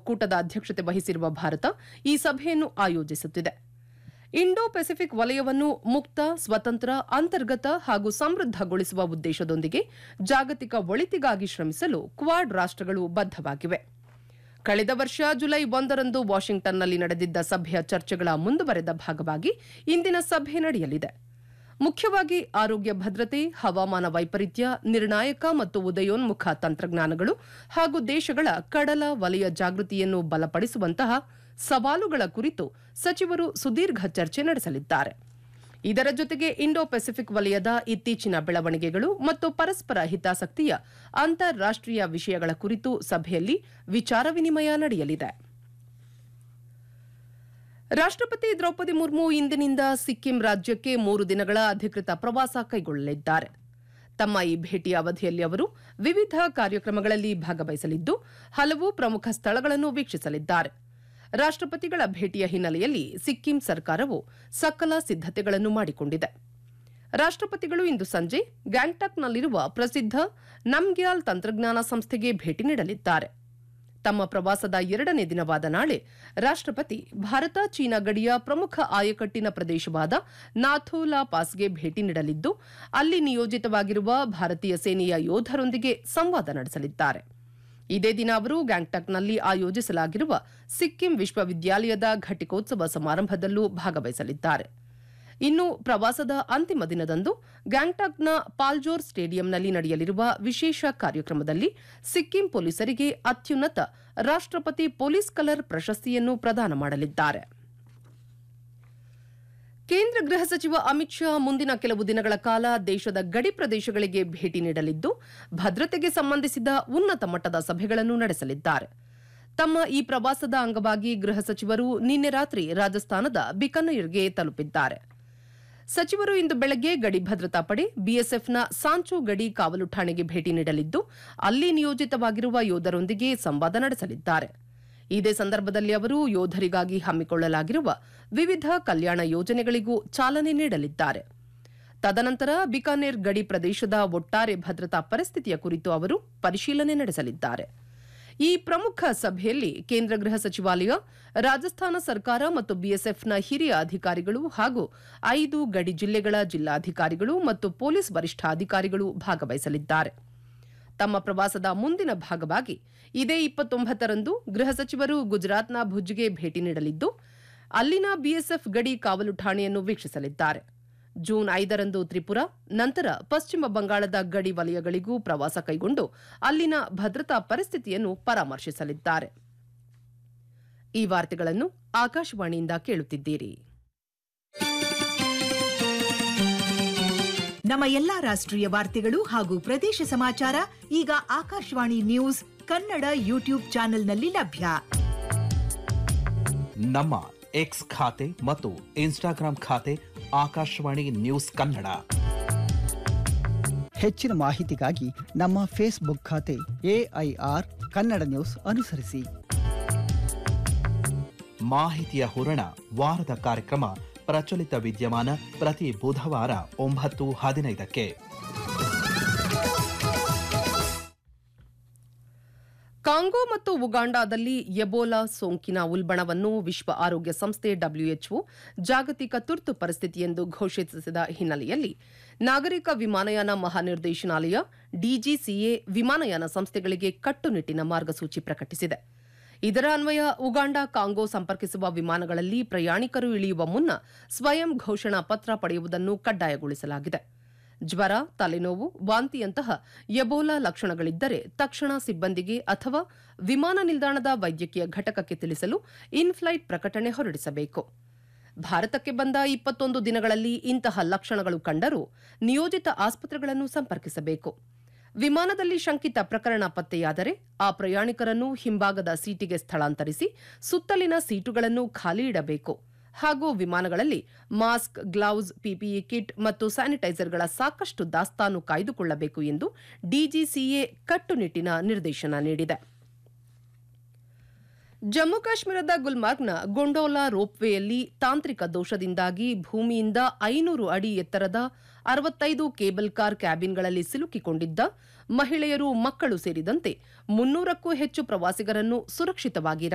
ಒಕ್ಕೂಟದ ಅಧ್ಯಕ್ಷತೆ ವಹಿಸಿರುವ ಭಾರತ ಈ ಸಭೆಯನ್ನು ಆಯೋಜಿಸುತ್ತಿದೆ ಇಂಡೋ ಪೆಸಿಫಿಕ್ ವಲಯವನ್ನು ಮುಕ್ತ ಸ್ವತಂತ್ರ ಅಂತರ್ಗತ ಹಾಗೂ ಸಮೃದ್ಧಗೊಳಿಸುವ ಉದ್ದೇಶದೊಂದಿಗೆ ಜಾಗತಿಕ ಒಳಿತಿಗಾಗಿ ಶ್ರಮಿಸಲು ಕ್ವಾಡ್ ರಾಷ್ಟಗಳು ಬದ್ಧವಾಗಿವೆ ಕಳೆದ ವರ್ಷ ಜುಲೈ ಒಂದರಂದು ವಾಷಿಂಗ್ಟನ್ನಲ್ಲಿ ನಡೆದಿದ್ದ ಸಭೆಯ ಚರ್ಚೆಗಳ ಮುಂದುವರೆದ ಭಾಗವಾಗಿ ಇಂದಿನ ಸಭೆ ನಡೆಯಲಿದೆ ಮುಖ್ಯವಾಗಿ ಆರೋಗ್ಯ ಭದ್ರತೆ ಹವಾಮಾನ ವೈಪರೀತ್ಯ ನಿರ್ಣಾಯಕ ಮತ್ತು ಉದಯೋನ್ಮುಖ ತಂತ್ರಜ್ಞಾನಗಳು ಹಾಗೂ ದೇಶಗಳ ಕಡಲ ವಲಯ ಜಾಗೃತಿಯನ್ನು ಬಲಪಡಿಸುವಂತಹ ಸವಾಲುಗಳ ಕುರಿತು ಸಚಿವರು ಸುದೀರ್ಘ ಚರ್ಚೆ ನಡೆಸಲಿದ್ದಾರೆ ಇದರ ಜೊತೆಗೆ ಇಂಡೋ ಪೆಸಿಫಿಕ್ ವಲಯದ ಇತ್ತೀಚಿನ ಬೆಳವಣಿಗೆಗಳು ಮತ್ತು ಪರಸ್ಪರ ಹಿತಾಸಕ್ತಿಯ ಅಂತಾರಾಷ್ಟೀಯ ವಿಷಯಗಳ ಕುರಿತು ಸಭೆಯಲ್ಲಿ ವಿಚಾರ ವಿನಿಮಯ ನಡೆಯಲಿದೆ ರಾಷ್ಟಪತಿ ದ್ರೌಪದಿ ಮುರ್ಮು ಇಂದಿನಿಂದ ಸಿಕ್ಕಿಂ ರಾಜ್ಯಕ್ಕೆ ಮೂರು ದಿನಗಳ ಅಧಿಕೃತ ಪ್ರವಾಸ ಕೈಗೊಳ್ಳಲಿದ್ದಾರೆ ತಮ್ಮ ಈ ಭೇಟಿಯ ಅವಧಿಯಲ್ಲಿ ಅವರು ವಿವಿಧ ಕಾರ್ಯಕ್ರಮಗಳಲ್ಲಿ ಭಾಗವಹಿಸಲಿದ್ದು ಹಲವು ಪ್ರಮುಖ ಸ್ಥಳಗಳನ್ನು ವೀಕ್ಷಿಸಲಿದ್ದಾರೆ ರಾಷ್ಟಪತಿಗಳ ಭೇಟಿಯ ಹಿನ್ನೆಲೆಯಲ್ಲಿ ಸಿಕ್ಕಿಂ ಸರ್ಕಾರವು ಸಕಲ ಸಿದ್ದತೆಗಳನ್ನು ಮಾಡಿಕೊಂಡಿದೆ ರಾಷ್ಟಪತಿಗಳು ಇಂದು ಸಂಜೆ ಗ್ಯಾಂಗ್ಟಾಕ್ನಲ್ಲಿರುವ ಪ್ರಸಿದ್ಧ ನಮ್ಗ್ಯಾಲ್ ತಂತ್ರಜ್ಞಾನ ಸಂಸ್ಥೆಗೆ ಭೇಟಿ ನೀಡಲಿದ್ದಾರೆ ತಮ್ಮ ಪ್ರವಾಸದ ಎರಡನೇ ದಿನವಾದ ನಾಳೆ ರಾಷ್ಟಪತಿ ಭಾರತ ಚೀನಾ ಗಡಿಯ ಪ್ರಮುಖ ಆಯಕಟ್ಟಿನ ಪ್ರದೇಶವಾದ ನಾಥೋಲಾ ಪಾಸ್ಗೆ ಭೇಟಿ ನೀಡಲಿದ್ದು ಅಲ್ಲಿ ನಿಯೋಜಿತವಾಗಿರುವ ಭಾರತೀಯ ಸೇನೆಯ ಯೋಧರೊಂದಿಗೆ ಸಂವಾದ ನಡೆಸಲಿದ್ದಾರೆ ಇದೇ ದಿನ ಅವರು ಗ್ಯಾಂಗ್ಟಾಕ್ನಲ್ಲಿ ಆಯೋಜಿಸಲಾಗಿರುವ ಸಿಕ್ಕಿಂ ವಿಶ್ವವಿದ್ಯಾಲಯದ ಘಟಿಕೋತ್ಸವ ಸಮಾರಂಭದಲ್ಲೂ ಭಾಗವಹಿಸಲಿದ್ದಾರೆ ಇನ್ನು ಪ್ರವಾಸದ ಅಂತಿಮ ದಿನದಂದು ಗ್ಯಾಂಗ್ಟಾಕ್ನ ಪಾಲ್ಜೋರ್ ಸ್ಟೇಡಿಯಂನಲ್ಲಿ ನಡೆಯಲಿರುವ ವಿಶೇಷ ಕಾರ್ಯಕ್ರಮದಲ್ಲಿ ಸಿಕ್ಕಿಂ ಪೊಲೀಸರಿಗೆ ಅತ್ಯುನ್ನತ ರಾಷ್ಟಪತಿ ಪೊಲೀಸ್ ಕಲರ್ ಪ್ರಶಸ್ತಿಯನ್ನು ಪ್ರದಾನ ಮಾಡಲಿದ್ದಾರೆ ಕೇಂದ್ರ ಗೃಹ ಸಚಿವ ಅಮಿತ್ ಶಾ ಮುಂದಿನ ಕೆಲವು ದಿನಗಳ ಕಾಲ ದೇಶದ ಗಡಿ ಪ್ರದೇಶಗಳಿಗೆ ಭೇಟಿ ನೀಡಲಿದ್ದು ಭದ್ರತೆಗೆ ಸಂಬಂಧಿಸಿದ ಉನ್ನತ ಮಟ್ಟದ ಸಭೆಗಳನ್ನು ನಡೆಸಲಿದ್ದಾರೆ ತಮ್ಮ ಈ ಪ್ರವಾಸದ ಅಂಗವಾಗಿ ಗೃಹ ಸಚಿವರು ನಿನ್ನೆ ರಾತ್ರಿ ರಾಜಸ್ಥಾನದ ಬಿಕನೇರ್ಗೆ ತಲುಪಿದ್ದಾರೆ ಸಚಿವರು ಇಂದು ಬೆಳಗ್ಗೆ ಗಡಿ ಭದ್ರತಾ ಪಡೆ ಬಿಎಸ್ಎಫ್ನ ಸಾಂಚೋ ಗಡಿ ಕಾವಲು ಠಾಣೆಗೆ ಭೇಟಿ ನೀಡಲಿದ್ದು ಅಲ್ಲಿ ನಿಯೋಜಿತವಾಗಿರುವ ಯೋಧರೊಂದಿಗೆ ಸಂವಾದ ನಡೆಸಲಿದ್ದಾರೆ ಇದೇ ಸಂದರ್ಭದಲ್ಲಿ ಅವರು ಯೋಧರಿಗಾಗಿ ಹಮ್ಮಿಕೊಳ್ಳಲಾಗಿರುವ ವಿವಿಧ ಕಲ್ಯಾಣ ಯೋಜನೆಗಳಿಗೂ ಚಾಲನೆ ನೀಡಲಿದ್ದಾರೆ ತದನಂತರ ಬಿಕಾನೇರ್ ಗಡಿ ಪ್ರದೇಶದ ಒಟ್ಟಾರೆ ಭದ್ರತಾ ಪರಿಸ್ಥಿತಿಯ ಕುರಿತು ಅವರು ಪರಿಶೀಲನೆ ನಡೆಸಲಿದ್ದಾರೆ ಈ ಪ್ರಮುಖ ಸಭೆಯಲ್ಲಿ ಕೇಂದ್ರ ಗೃಹ ಸಚಿವಾಲಯ ರಾಜಸ್ಥಾನ ಸರ್ಕಾರ ಮತ್ತು ಬಿಎಸ್ಎಫ್ನ ಹಿರಿಯ ಅಧಿಕಾರಿಗಳು ಹಾಗೂ ಐದು ಗಡಿ ಜಿಲ್ಲೆಗಳ ಜಿಲ್ಲಾಧಿಕಾರಿಗಳು ಮತ್ತು ಪೊಲೀಸ್ ವರಿಷ್ಠಾಧಿಕಾರಿಗಳು ಭಾಗವಹಿಸಲಿದ್ದಾರೆ ತಮ್ಮ ಪ್ರವಾಸದ ಮುಂದಿನ ಭಾಗವಾಗಿ ಇದೇ ಇಪ್ಪತ್ತೊಂಬತ್ತರಂದು ಗೃಹ ಸಚಿವರು ಗುಜರಾತ್ನ ಭುಜ್ಗೆ ಭೇಟಿ ನೀಡಲಿದ್ದು ಅಲ್ಲಿನ ಬಿಎಸ್ಎಫ್ ಗಡಿ ಕಾವಲು ಠಾಣೆಯನ್ನು ವೀಕ್ಷಿಸಲಿದ್ದಾರೆ ಜೂನ್ ಐದರಂದು ತ್ರಿಪುರಾ ನಂತರ ಪಶ್ಚಿಮ ಬಂಗಾಳದ ಗಡಿ ವಲಯಗಳಿಗೂ ಪ್ರವಾಸ ಕೈಗೊಂಡು ಅಲ್ಲಿನ ಭದ್ರತಾ ಪರಿಸ್ಥಿತಿಯನ್ನು ಪರಾಮರ್ಶಿಸಲಿದ್ದಾರೆ ಈ ವಾರ್ತೆಗಳನ್ನು ಆಕಾಶವಾಣಿಯಿಂದ ಕೇಳುತ್ತಿದ್ದೀರಿ ನಮ್ಮ ಎಲ್ಲಾ ರಾಷ್ಟ್ರೀಯ ವಾರ್ತೆಗಳು ಹಾಗೂ ಪ್ರದೇಶ ಸಮಾಚಾರ ಈಗ ಆಕಾಶವಾಣಿ ನ್ಯೂಸ್ ಕನ್ನಡ ಯೂಟ್ಯೂಬ್ ಚಾನೆಲ್ನಲ್ಲಿ ಲಭ್ಯ ನಮ್ಮ ಎಕ್ಸ್ ಖಾತೆ ಮತ್ತು ಇನ್ಸ್ಟಾಗ್ರಾಂ ಖಾತೆ ಆಕಾಶವಾಣಿ ನ್ಯೂಸ್ ಕನ್ನಡ ಹೆಚ್ಚಿನ ಮಾಹಿತಿಗಾಗಿ ನಮ್ಮ ಫೇಸ್ಬುಕ್ ಖಾತೆ ಎಐಆರ್ ಕನ್ನಡ ನ್ಯೂಸ್ ಅನುಸರಿಸಿ ಮಾಹಿತಿಯ ಹೂರಣ ವಾರದ ಕಾರ್ಯಕ್ರಮ ಪ್ರಚಲಿತ ವಿದ್ಯಮಾನ ಪ್ರತಿ ಬುಧವಾರ ಒಂಬತ್ತು ಹದಿನೈದಕ್ಕೆ ಕಾಂಗೋ ಮತ್ತು ಉಗಾಂಡಾದಲ್ಲಿ ಎಬೋಲಾ ಸೋಂಕಿನ ಉಲ್ಬಣವನ್ನು ವಿಶ್ವ ಆರೋಗ್ಯ ಸಂಸ್ಥೆ ಡಬ್ಲ್ಯೂಎಚ್ಒ ಜಾಗತಿಕ ತುರ್ತು ಪರಿಸ್ಥಿತಿ ಎಂದು ಘೋಷಿಸಿದ ಹಿನ್ನೆಲೆಯಲ್ಲಿ ನಾಗರಿಕ ವಿಮಾನಯಾನ ಮಹಾನಿರ್ದೇಶನಾಲಯ ಡಿಜಿಸಿಎ ವಿಮಾನಯಾನ ಸಂಸ್ಥೆಗಳಿಗೆ ಕಟ್ಟುನಿಟ್ಟಿನ ಮಾರ್ಗಸೂಚಿ ಪ್ರಕಟಿಸಿದೆ ಇದರ ಅನ್ವಯ ಉಗಾಂಡ ಕಾಂಗೋ ಸಂಪರ್ಕಿಸುವ ವಿಮಾನಗಳಲ್ಲಿ ಪ್ರಯಾಣಿಕರು ಇಳಿಯುವ ಮುನ್ನ ಸ್ವಯಂ ಘೋಷಣಾ ಪತ್ರ ಪಡೆಯುವುದನ್ನು ಕಡ್ಡಾಯಗೊಳಿಸಲಾಗಿದೆ ಜ್ವರ ತಲೆನೋವು ವಾಂತಿಯಂತಹ ಎಬೋಲಾ ಲಕ್ಷಣಗಳಿದ್ದರೆ ತಕ್ಷಣ ಸಿಬ್ಬಂದಿಗೆ ಅಥವಾ ವಿಮಾನ ನಿಲ್ದಾಣದ ವೈದ್ಯಕೀಯ ಘಟಕಕ್ಕೆ ತಿಳಿಸಲು ಇನ್ಫ್ಲೈಟ್ ಪ್ರಕಟಣೆ ಹೊರಡಿಸಬೇಕು ಭಾರತಕ್ಕೆ ಬಂದ ಇಪ್ಪತ್ತೊಂದು ದಿನಗಳಲ್ಲಿ ಇಂತಹ ಲಕ್ಷಣಗಳು ಕಂಡರೂ ನಿಯೋಜಿತ ಆಸ್ಪತ್ರೆಗಳನ್ನು ಸಂಪರ್ಕಿಸಬೇಕು ವಿಮಾನದಲ್ಲಿ ಶಂಕಿತ ಪ್ರಕರಣ ಪತ್ತೆಯಾದರೆ ಆ ಪ್ರಯಾಣಿಕರನ್ನು ಹಿಂಭಾಗದ ಸೀಟಿಗೆ ಸ್ಥಳಾಂತರಿಸಿ ಸುತ್ತಲಿನ ಸೀಟುಗಳನ್ನು ಖಾಲಿ ಇಡಬೇಕು ಹಾಗೂ ವಿಮಾನಗಳಲ್ಲಿ ಮಾಸ್ಕ್ ಗ್ಲೌಸ್ ಪಿಪಿಇ ಕಿಟ್ ಮತ್ತು ಸ್ಯಾನಿಟೈಸರ್ಗಳ ಸಾಕಷ್ಟು ದಾಸ್ತಾನು ಕಾಯ್ದುಕೊಳ್ಳಬೇಕು ಎಂದು ಡಿಜಿಸಿಎ ಕಟ್ಟುನಿಟ್ಟಿನ ನಿರ್ದೇಶನ ನೀಡಿದೆ ಜಮ್ಮು ಕಾಶ್ಮೀರದ ಗುಲ್ಮಾರ್ಗ್ನ ಗೊಂಡೋಲಾ ರೋಪ್ವೇಯಲ್ಲಿ ತಾಂತ್ರಿಕ ದೋಷದಿಂದಾಗಿ ಭೂಮಿಯಿಂದ ಐನೂರು ಅಡಿ ಎತ್ತರದ ಅರವತ್ತೈದು ಕೇಬಲ್ ಕಾರ್ ಕ್ಯಾಬಿನ್ಗಳಲ್ಲಿ ಸಿಲುಕಿಕೊಂಡಿದ್ದ ಮಹಿಳೆಯರು ಮಕ್ಕಳು ಸೇರಿದಂತೆ ಮುನ್ನೂರಕ್ಕೂ ಹೆಚ್ಚು ಪ್ರವಾಸಿಗರನ್ನು ಸುರಕ್ಷಿತವಾಗಿ